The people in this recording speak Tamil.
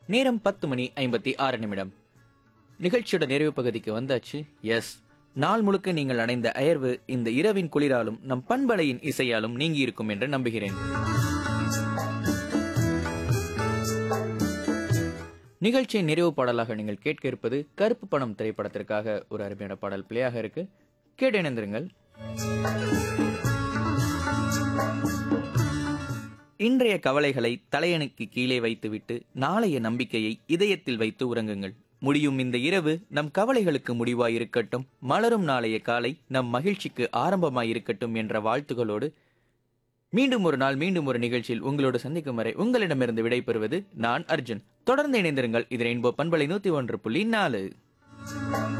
நேரம் பத்து மணி ஐம்பத்தி ஆறு நிமிடம் நிகழ்ச்சியோட நிறைவு பகுதிக்கு வந்தாச்சு எஸ் நாள் முழுக்க நீங்கள் அடைந்த அயர்வு இந்த இரவின் குளிராலும் நம் பண்பலையின் இசையாலும் நீங்கி இருக்கும் என்று நம்புகிறேன் நிகழ்ச்சியின் நிறைவு பாடலாக நீங்கள் கேட்க இருப்பது கருப்பு பணம் திரைப்படத்திற்காக ஒரு அருமையான பாடல் பிளேயாக இருக்கு கேட்டு இணைந்திருங்கள் இன்றைய கவலைகளை தலையணுக்கு கீழே வைத்துவிட்டு நாளைய நம்பிக்கையை இதயத்தில் வைத்து உறங்குங்கள் முடியும் இந்த இரவு நம் கவலைகளுக்கு முடிவாய் இருக்கட்டும் மலரும் நாளைய காலை நம் மகிழ்ச்சிக்கு ஆரம்பமாய் இருக்கட்டும் என்ற வாழ்த்துகளோடு மீண்டும் ஒரு நாள் மீண்டும் ஒரு நிகழ்ச்சியில் உங்களோடு சந்திக்கும் வரை உங்களிடமிருந்து விடைபெறுவது நான் அர்ஜுன் தொடர்ந்து இணைந்திருங்கள் இது ரெயின்போ பண்பலை நூத்தி ஒன்று புள்ளி நாலு